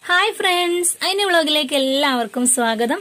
hi friends അതിന്റെ വ്ളോഗിലേക്ക് എല്ലാവർക്കും സ്വാഗതം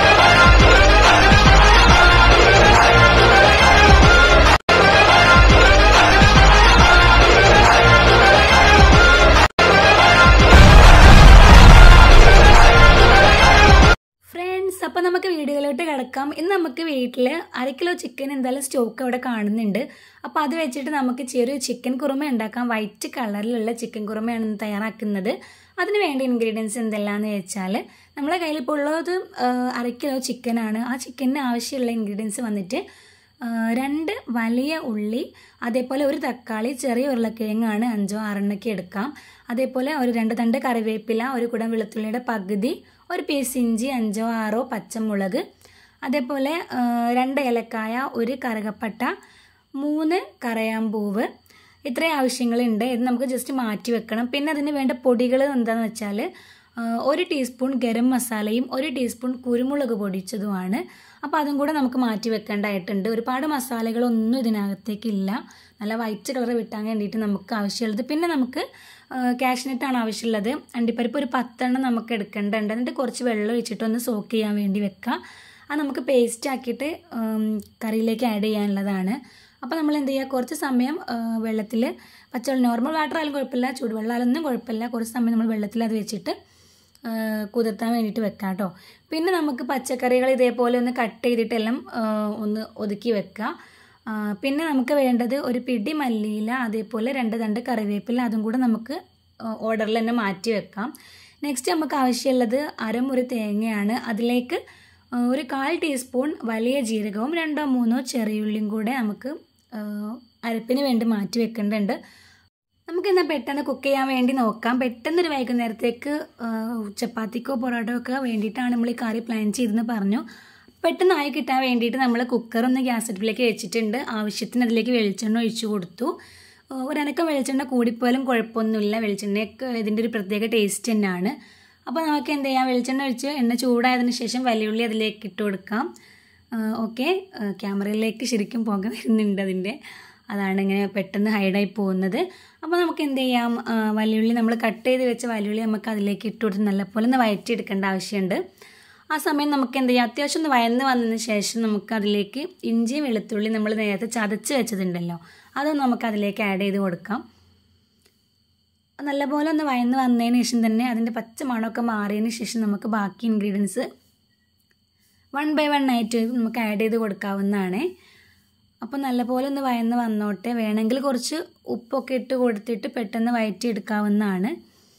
ഫ്രണ്ട്സ് അപ്പൊ നമുക്ക് വീഡിയോയിലോട്ട് കിടക്കാം ഇന്ന് നമുക്ക് വീട്ടിൽ അര കിലോ ചിക്കൻ എന്തായാലും സ്റ്റോക്ക് അവിടെ കാണുന്നുണ്ട് അപ്പോൾ അത് വെച്ചിട്ട് നമുക്ക് ചെറിയ ചിക്കൻ കുറുമ ഉണ്ടാക്കാം വൈറ്റ് കളറിലുള്ള ചിക്കൻ കുറുമയാണ് ഇന്ന് തയ്യാറാക്കുന്നത് അതിന് വേണ്ട ഇൻഗ്രീഡിയൻസ് എന്തെല്ലാമെന്ന് വെച്ചാൽ നമ്മളെ കയ്യിൽ ഇപ്പോൾ ഉള്ളത് ആ, അര കിലോ ചിക്കനാണ് ആ ചിക്കന് ആവശ്യമുള്ള ഇൻഗ്രീഡിയൻസ് വന്നിട്ട് ആ, രണ്ട് വലിയ ഉള്ളി അതേപോലെ ഒരു തക്കാളി ചെറിയ ഉരുളക്കിഴങ്ങാണ് അഞ്ചോ ആറെണ്ണൊക്കെ എടുക്കാം അതേപോലെ ഒരു രണ്ട് തണ്ട് കറിവേപ്പില ഒരു കുടം വെളുത്തുള്ളിയുടെ പകുതി ഒരു പീസ് ഇഞ്ചി അഞ്ചോ ആറോ പച്ചമുളക് അതേപോലെ ആ, രണ്ട് ഏലക്കായ ഒരു കറുകപ്പട്ട മൂന്ന് കറയാമ്പൂവ് ഇത്രയും ആവശ്യങ്ങളുണ്ട് ഇത് നമുക്ക് ജസ്റ്റ് മാറ്റി വെക്കണം പിന്നെ അതിന് വേണ്ട പൊടികൾ എന്താണെന്ന് വെച്ചാൽ ആ, ഒരു ടീസ്പൂൺ ഗരം മസാലയും ഒരു ടീസ്പൂൺ കുരുമുളക് പൊടിച്ചതുമാണ് അപ്പോൾ അതും കൂടെ നമുക്ക് മാറ്റി വെക്കേണ്ടതായിട്ടുണ്ട് ഒരുപാട് മസാലകളൊന്നും ഇതിനകത്തേക്കില്ല നല്ല വൈറ്റ് കളർ വിട്ടാൻ വേണ്ടിയിട്ട് നമുക്ക് ആവശ്യമുള്ളത് പിന്നെ നമുക്ക് കാഷ്നട്ടാണ് ആവശ്യമുള്ളത് അണ്ടിപ്പരിപ്പ് ഒരു പത്തെണ്ണം നമുക്ക് എടുക്കേണ്ടതുണ്ട് എന്നിട്ട് കുറച്ച് വെള്ളം ഒഴിച്ചിട്ട് ഒന്ന് സോക്ക് ചെയ്യാൻ വേണ്ടി വെക്കാം അത് നമുക്ക് പേസ്റ്റ് ആക്കിയിട്ട് ഉം, കറിയിലേക്ക് ആഡ് ചെയ്യാനുള്ളതാണ് അപ്പോൾ നമ്മൾ എന്ത് ചെയ്യുക കുറച്ച് സമയം വെള്ളത്തിൽ പച്ചവെള്ളം നോർമൽ വാട്ടർ ആയാലും കുഴപ്പമില്ല ചൂടുവെള്ളമായാലൊന്നും കുഴപ്പമില്ല കുറച്ച് സമയം നമ്മൾ വെള്ളത്തിൽ അത് വെച്ചിട്ട് ആ, കുതിർത്താൻ വേണ്ടിയിട്ട് വെക്കാം കേട്ടോ പിന്നെ നമുക്ക് പച്ചക്കറികൾ ഇതേപോലെ ഒന്ന് കട്ട് ചെയ്തിട്ടെല്ലാം ആ, ഒന്ന് ഒതുക്കി വെക്കുക ആ, പിന്നെ നമുക്ക് വേണ്ടത് ഒരു പിടി മല്ലിയില അതേപോലെ രണ്ട് തണ്ട് കറിവേപ്പില അതും കൂടെ നമുക്ക് ഓർഡറിൽ തന്നെ മാറ്റി വെക്കാം നെക്സ്റ്റ് നമുക്ക് ആവശ്യമുള്ളത് അരമുറി തേങ്ങയാണ് അതിലേക്ക് ആ, ഒരു കാൽ ടീസ്പൂൺ വലിയ ജീരകവും രണ്ടോ മൂന്നോ ചെറിയുള്ളിയും കൂടെ നമുക്ക് ആ, അരപ്പിന് വേണ്ടി മാറ്റി വെക്കേണ്ടതുണ്ട് നമുക്ക് എന്നാൽ പെട്ടെന്ന് കുക്ക് ചെയ്യാൻ വേണ്ടി നോക്കാം പെട്ടെന്ന് ഒരു വൈകുന്നേരത്തേക്ക് ആ, ചപ്പാത്തിക്കോ പൊറോട്ടയോ ഒക്കെ വേണ്ടിയിട്ടാണ് നമ്മൾ ഈ കറി പ്ലാൻ ചെയ്തെന്ന് പറഞ്ഞു പെട്ടെന്ന് ആയി കിട്ടാൻ വേണ്ടിയിട്ട് നമ്മൾ കുക്കർ ഒന്ന് ഗ്യാസ് അടുപ്പിലേക്ക് വെച്ചിട്ടുണ്ട് ആവശ്യത്തിന് അതിലേക്ക് വെളിച്ചെണ്ണ ഒഴിച്ചു കൊടുത്തു ആ, ഒരനക്കം വെളിച്ചെണ്ണ കൂടിപ്പോയാലും കുഴപ്പമൊന്നുമില്ല വെളിച്ചെണ്ണയൊക്കെ ഇതിൻ്റെ ഒരു പ്രത്യേക ടേസ്റ്റ് തന്നെയാണ് അപ്പോൾ നമുക്ക് എന്ത് ചെയ്യാം വെളിച്ചെണ്ണ ഒഴിച്ച് എണ്ണ ചൂടായതിനു ശേഷം വലിയുള്ളി അതിലേക്ക് ഇട്ട് കൊടുക്കാം ഓക്കെ ക്യാമറയിലേക്ക് ശരിക്കും പുക വരുന്നുണ്ട് അതിൻ്റെ അതാണ് ഇങ്ങനെ പെട്ടെന്ന് ഹൈഡായി പോകുന്നത് അപ്പോൾ നമുക്ക് എന്ത് ചെയ്യാം ആ, വലിയുള്ളി നമ്മൾ കട്ട് ചെയ്ത് വെച്ച വലിയുള്ളി നമുക്ക് അതിലേക്ക് ഇട്ട് കൊടുത്ത് നല്ലപോലെ ഒന്ന് വയറ്റിയെടുക്കേണ്ട ആവശ്യമുണ്ട് ആ സമയം നമുക്ക് എന്ത് ചെയ്യാം അത്യാവശ്യം ഒന്ന് വയന്ന് വന്നതിന് ശേഷം നമുക്ക് അതിലേക്ക് ഇഞ്ചിയും വെളുത്തുള്ളി നമ്മൾ നേരത്തെ ചതച്ച് വെച്ചതുണ്ടല്ലോ അതൊന്ന് നമുക്ക് അതിലേക്ക് ആഡ് ചെയ്ത് കൊടുക്കാം നല്ലപോലെ ഒന്ന് വയന്ന് വന്നതിന് ശേഷം തന്നെ അതിൻ്റെ പച്ച മണമൊക്കെ മാറിയതിന് ശേഷം നമുക്ക് ബാക്കി ഇൻഗ്രീഡിയൻസ് വൺ ബൈ വൺ ആയിട്ട് നമുക്ക് ആഡ് ചെയ്ത് കൊടുക്കാവുന്നതാണ് അപ്പോൾ നല്ലപോലെ ഒന്ന് വയന്ന് വന്നോട്ടെ വേണമെങ്കിൽ കുറച്ച് ഉപ്പൊക്കെ ഇട്ട് കൊടുത്തിട്ട് പെട്ടെന്ന് വയറ്റി എടുക്കാവുന്നതാണ്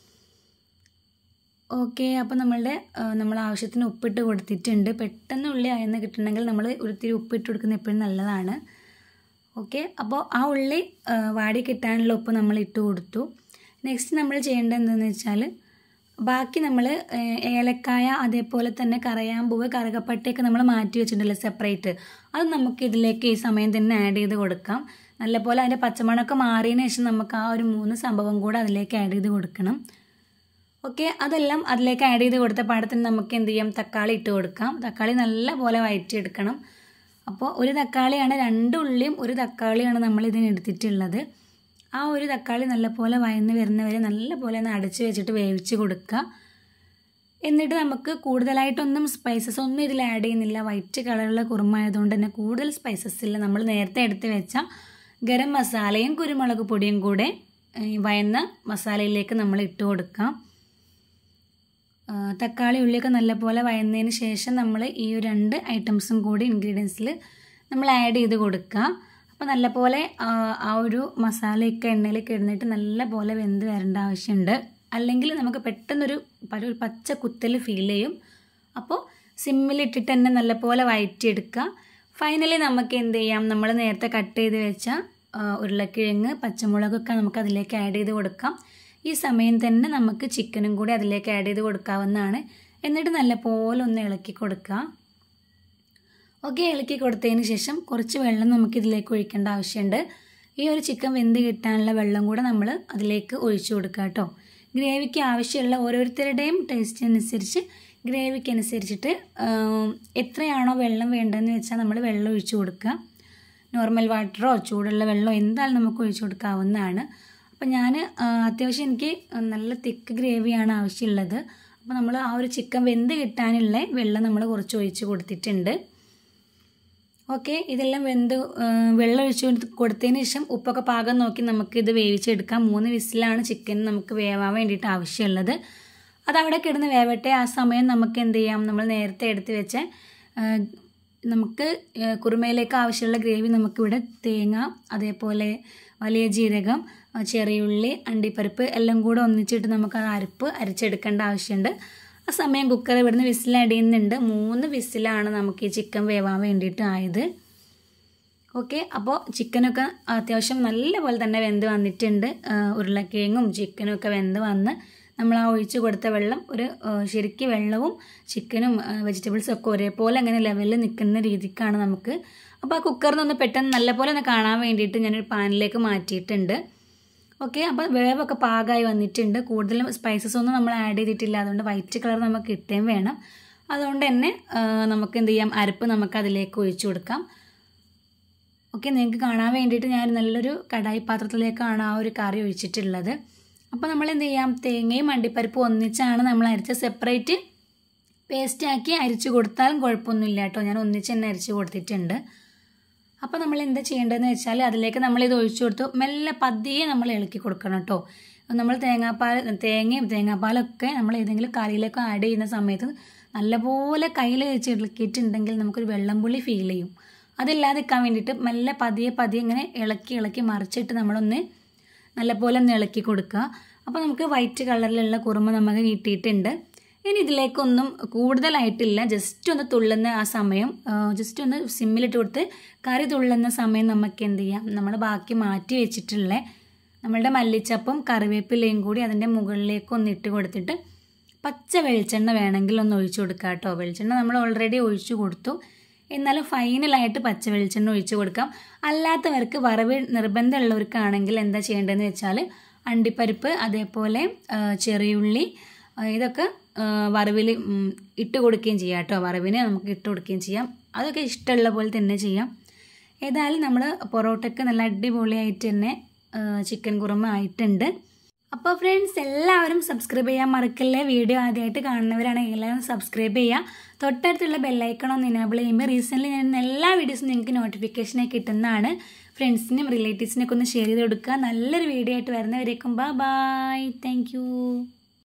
ഓക്കെ അപ്പോൾ നമ്മളുടെ ആ, നമ്മൾ ആവശ്യത്തിന് ഉപ്പിട്ട് കൊടുത്തിട്ടുണ്ട് പെട്ടെന്ന് ഉള്ളി അയന്ന് കിട്ടണമെങ്കിൽ നമ്മൾ ഒരിത്തിരി ഉപ്പിട്ട് കൊടുക്കുന്നത് എപ്പോഴും നല്ലതാണ് ഓക്കെ അപ്പോൾ ആ ഉള്ളി ആ, വാടി കിട്ടാനുള്ള ഉപ്പ് നമ്മൾ ഇട്ട് കൊടുത്തു നെക്സ്റ്റ് നമ്മൾ ചെയ്യേണ്ടത് എന്താണെന്ന് വെച്ചാൽ ബാക്കി നമ്മൾ ഏലക്കായ അതേപോലെ തന്നെ കറയാമ്പൂവ് കറുകപ്പട്ടയൊക്കെ നമ്മൾ മാറ്റി വെച്ചിട്ടുണ്ടല്ലോ സെപ്പറേറ്റ് അത് നമുക്ക് ഇതിലേക്ക് ഈ സമയം തന്നെ ആഡ് ചെയ്ത് കൊടുക്കാം നല്ലപോലെ അതിൻ്റെ പച്ചമണമൊക്കെ മാറിയതിന് ശേഷം നമുക്ക് ആ ഒരു മൂന്ന് സംഭവം കൂടെ അതിലേക്ക് ആഡ് ചെയ്ത് കൊടുക്കണം ഓക്കെ അതെല്ലാം അതിലേക്ക് ആഡ് ചെയ്ത് കൊടുത്ത പാടത്തിന് നമുക്ക് എന്ത് ചെയ്യാം തക്കാളി ഇട്ട് കൊടുക്കാം തക്കാളി നല്ല പോലെ വഴറ്റിയെടുക്കണം അപ്പോൾ ഒരു തക്കാളിയാണ് രണ്ട് ഉള്ളിയും ഒരു തക്കാളിയാണ് നമ്മൾ ഇതിന് എടുത്തിട്ടുള്ളത് ആ ഒരു തക്കാളി നല്ലപോലെ വയന്ന് വരുന്നവരെ നല്ലപോലെ ഒന്ന് അടച്ച് വെച്ചിട്ട് വേവിച്ച് കൊടുക്കുക എന്നിട്ട് നമുക്ക് കൂടുതലായിട്ടൊന്നും സ്പൈസസ് ഒന്നും ഇതിൽ ആഡ് ചെയ്യുന്നില്ല വൈറ്റ് കളറുള്ള കുറുമ ആയതുകൊണ്ട് തന്നെ കൂടുതൽ സ്പൈസസ് ഇല്ല നമ്മൾ നേരത്തെ എടുത്ത് വെച്ച ഗരം മസാലയും കുരുമുളക് പൊടിയും കൂടെ ഈ വയന്ന മസാലയിലേക്ക് നമ്മൾ ഇട്ട് കൊടുക്കാം ആ, തക്കാളി ഉള്ളിയൊക്കെ നല്ലപോലെ വയന്നതിന് ശേഷം നമ്മൾ ഈ ഒരു രണ്ട് ഐറ്റംസും കൂടി ഇൻഗ്രീഡിയൻസിൽ നമ്മൾ ആഡ് ചെയ്ത് കൊടുക്കുക അപ്പോൾ നല്ലപോലെ ആ, ആ ഒരു മസാലയൊക്കെ എണ്ണയിലേക്ക് ഇടുന്നിട്ട് നല്ലപോലെ വെന്ത് വരേണ്ട ആവശ്യമുണ്ട് അല്ലെങ്കിൽ നമുക്ക് പെട്ടെന്നൊരു പ- ഒരു പച്ച കുത്തൽ ഫീൽ ചെയ്യും അപ്പോൾ സിമ്മിലിട്ടിട്ട് തന്നെ നല്ലപോലെ വഴറ്റിയെടുക്കുക ഫൈനലി നമുക്ക് എന്ത് ചെയ്യാം നമ്മൾ നേരത്തെ കട്ട് ചെയ്ത് വെച്ച ആ, ഉരുളക്കിഴങ്ങ് പച്ചമുളകൊക്കെ നമുക്ക് അതിലേക്ക് ആഡ് ചെയ്ത് കൊടുക്കാം ഈ സമയം തന്നെ നമുക്ക് ചിക്കനും കൂടി അതിലേക്ക് ആഡ് ചെയ്ത് കൊടുക്കാവുന്നതാണ് എന്നിട്ട് നല്ലപോലെ ഒന്ന് ഇളക്കി കൊടുക്കുക ഓക്കെ ഇളക്കി കൊടുത്തതിന് ശേഷം കുറച്ച് വെള്ളം നമുക്ക് ഇതിലേക്ക് ഒഴിക്കേണ്ട ആവശ്യമുണ്ട് ഈ ഒരു ചിക്കൻ വെന്ത് കിട്ടാനുള്ള വെള്ളം കൂടെ നമ്മൾ അതിലേക്ക് ഒഴിച്ചു കൊടുക്കുക കേട്ടോ ഗ്രേവിക്ക് ആവശ്യമുള്ള ഓരോരുത്തരുടെയും ടേസ്റ്റ് അനുസരിച്ച് ഗ്രേവിക്ക് അനുസരിച്ചിട്ട് ആം, എത്രയാണോ വെള്ളം വേണ്ടതെന്ന് വെച്ചാൽ നമ്മൾ വെള്ളം ഒഴിച്ചു കൊടുക്കുക നോർമൽ വാട്ടറോ ചൂടുള്ള വെള്ളമോ എന്തായാലും നമുക്ക് ഒഴിച്ചു കൊടുക്കാവുന്നതാണ് അപ്പോൾ ഞാൻ അത്യാവശ്യം എനിക്ക് നല്ല തിക്ക് ഗ്രേവിയാണ് ആവശ്യമുള്ളത് അപ്പോൾ നമ്മൾ ആ ഒരു ചിക്കൻ വെന്ത് കിട്ടാനുള്ള വെള്ളം നമ്മൾ കുറച്ച് ഒഴിച്ച് കൊടുത്തിട്ടുണ്ട് ഓക്കെ ഇതെല്ലാം വെന്ത് വെള്ളം ഒഴിച്ച് കൊടുത്തതിന് ശേഷം ഉപ്പൊക്കെ പാകം നോക്കി നമുക്ക് ഇത് വേവിച്ചെടുക്കാം മൂന്ന് വിസിലാണ് ചിക്കൻ നമുക്ക് വേവാൻ വേണ്ടിയിട്ട് ആവശ്യമുള്ളത് അതവിടെ കിടന്ന് വേവട്ടെ ആ സമയം നമുക്ക് എന്ത് ചെയ്യാം നമ്മൾ നേരത്തെ എടുത്ത് വെച്ച നമുക്ക് കുറുമയിലേക്ക് ആവശ്യമുള്ള ഗ്രേവി നമുക്കിവിടെ തേങ്ങ അതേപോലെ വലിയ ജീരകം ചെറിയുള്ളി അണ്ടിപ്പരിപ്പ് എല്ലാം കൂടെ ഒന്നിച്ചിട്ട് നമുക്ക് ആ അരപ്പ് അരച്ചെടുക്കേണ്ട ആവശ്യമുണ്ട് ആ സമയം കുക്കർ ഇവിടുന്ന് വിസിൽ അടിയുന്നുണ്ട് മൂന്ന് വിസിലാണ് നമുക്ക് ഈ ചിക്കൻ വേവാൻ വേണ്ടിയിട്ട് ആയത് ഓക്കെ അപ്പോൾ ചിക്കനൊക്കെ അത്യാവശ്യം നല്ല പോലെ തന്നെ വെന്ത് വന്നിട്ടുണ്ട് ഉരുളക്കിഴങ്ങും ചിക്കനും ഒക്കെ വെന്ത് വന്ന് നമ്മൾ ആ ഒഴിച്ച് കൊടുത്ത വെള്ളം ഒരു ശരിക്ക് വെള്ളവും ചിക്കനും വെജിറ്റബിൾസും ഒക്കെ ഒരേപോലെ അങ്ങനെ ലെവലിൽ നിൽക്കുന്ന രീതിക്കാണ് നമുക്ക് അപ്പോൾ ആ കുക്കറിൽ നിന്ന് പെട്ടെന്ന് നല്ലപോലെ ഒന്ന് കാണാൻ വേണ്ടിയിട്ട് ഞാനൊരു പാനിലേക്ക് മാറ്റിയിട്ടുണ്ട് ഓക്കെ അപ്പോൾ വേവൊക്കെ പാകമായി വന്നിട്ടുണ്ട് കൂടുതലും സ്പൈസസ് ഒന്നും നമ്മൾ ആഡ് ചെയ്തിട്ടില്ല അതുകൊണ്ട് വൈറ്റ് കളർ നമുക്ക് കിട്ടുകയും വേണം അതുകൊണ്ട് തന്നെ നമുക്ക് എന്ത് ചെയ്യാം അരപ്പ് നമുക്ക് അതിലേക്ക് ഒഴിച്ചു കൊടുക്കാം ഓക്കെ നിങ്ങൾക്ക് കാണാൻ വേണ്ടിയിട്ട് ഞാൻ നല്ലൊരു കടായി പാത്രത്തിലേക്കാണ് ആ ഒരു കറി ഒഴിച്ചിട്ടുള്ളത് അപ്പോൾ നമ്മൾ എന്ത് ചെയ്യാം തേങ്ങയും അണ്ടിപ്പരിപ്പും ഒന്നിച്ചാണ് നമ്മൾ അരിച്ച സെപ്പറേറ്റ് പേസ്റ്റാക്കി അരിച്ചു കൊടുത്താലും കുഴപ്പമൊന്നുമില്ല കേട്ടോ ഞാൻ ഒന്നിച്ച് തന്നെ അരിച്ചു കൊടുത്തിട്ടുണ്ട് അപ്പോൾ നമ്മൾ എന്താ ചെയ്യേണ്ടതെന്ന് വെച്ചാൽ അതിലേക്ക് നമ്മൾ ഇത് ഒഴിച്ചു കൊടുത്തു മെല്ലെ പതിയെ നമ്മൾ ഇളക്കി കൊടുക്കണം കേട്ടോ നമ്മൾ തേങ്ങാപ്പാൽ തേങ്ങയും തേങ്ങാപ്പാലൊക്കെ നമ്മൾ ഏതെങ്കിലും കറിയിലൊക്കെ ആഡ് ചെയ്യുന്ന സമയത്ത് നല്ലപോലെ കയ്യിൽ വെച്ച് ഇളക്കിയിട്ടുണ്ടെങ്കിൽ നമുക്കൊരു വെള്ളം പുളി ഫീൽ ചെയ്യും അതില്ലാതിരിക്കാൻ വേണ്ടിയിട്ട് മെല്ലെ പതിയെ പതിയെ ഇങ്ങനെ ഇളക്കി ഇളക്കി മറിച്ചിട്ട് നമ്മളൊന്ന് നല്ലപോലെ ഒന്ന് ഇളക്കി കൊടുക്കുക അപ്പോൾ നമുക്ക് വൈറ്റ് കളറിലുള്ള കുറുമ നമുക്ക് കിട്ടിയിട്ടുണ്ട് ഇനി ഇതിലേക്കൊന്നും കൂടുതലായിട്ടില്ല ജസ്റ്റ് ഒന്ന് തുള്ളുന്ന ആ സമയം ജസ്റ്റ് ഒന്ന് സിമ്മിലിട്ട് കൊടുത്ത് കറി തുള്ളുന്ന സമയം നമുക്ക് എന്ത് ചെയ്യാം നമ്മൾ ബാക്കി മാറ്റി വെച്ചിട്ടുള്ള നമ്മളുടെ മല്ലിച്ചപ്പും കറിവേപ്പിലയും കൂടി അതിൻ്റെ മുകളിലേക്ക് ഒന്ന് ഇട്ട് കൊടുത്തിട്ട് പച്ച വെളിച്ചെണ്ണ വേണമെങ്കിൽ ഒന്ന് ഒഴിച്ചു കൊടുക്കുക കേട്ടോ വെളിച്ചെണ്ണ നമ്മൾ ഓൾറെഡി ഒഴിച്ചു കൊടുത്തു എന്നാലും ഫൈനലായിട്ട് പച്ച വെളിച്ചെണ്ണ ഒഴിച്ചു കൊടുക്കാം അല്ലാത്തവർക്ക് വറവ് നിർബന്ധമുള്ളവർക്കാണെങ്കിൽ എന്താ ചെയ്യേണ്ടതെന്ന് വെച്ചാൽ അണ്ടിപ്പരിപ്പ് അതേപോലെ ചെറിയുള്ളി ഇതൊക്കെ വറവിൽ ഇട്ട് കൊടുക്കുകയും ചെയ്യാം കേട്ടോ വറവിന് നമുക്ക് ഇട്ട് കൊടുക്കുകയും ചെയ്യാം അതൊക്കെ ഇഷ്ടമുള്ള പോലെ തന്നെ ചെയ്യാം ഏതായാലും നമ്മൾ പൊറോട്ടയ്ക്ക് നല്ല അടിപൊളിയായിട്ട് തന്നെ ചിക്കൻ കുറുമ ആയിട്ടുണ്ട് അപ്പോൾ ഫ്രണ്ട്സ് എല്ലാവരും സബ്സ്ക്രൈബ് ചെയ്യാൻ മറക്കല്ലേ വീഡിയോ ആദ്യമായിട്ട് കാണുന്നവരാണെങ്കിൽ എല്ലാവരും സബ്സ്ക്രൈബ് ചെയ്യുക തൊട്ടടുത്തുള്ള ബെല്ലൈക്കൺ ഒന്ന് ഇനേബിൾ ചെയ്യുമ്പോൾ റീസെൻ്റ്ലി ഞാൻ എല്ലാ വീഡിയോസും നിങ്ങൾക്ക് നോട്ടിഫിക്കേഷനായി കിട്ടുന്നതാണ് ഫ്രണ്ട്സിനും റിലേറ്റീവ്സിനൊക്കെ ഒന്ന് ഷെയർ ചെയ്ത് കൊടുക്കുക നല്ലൊരു വീഡിയോ ആയിട്ട് വരുന്നവരേക്കും ബൈ ബൈ താങ്ക്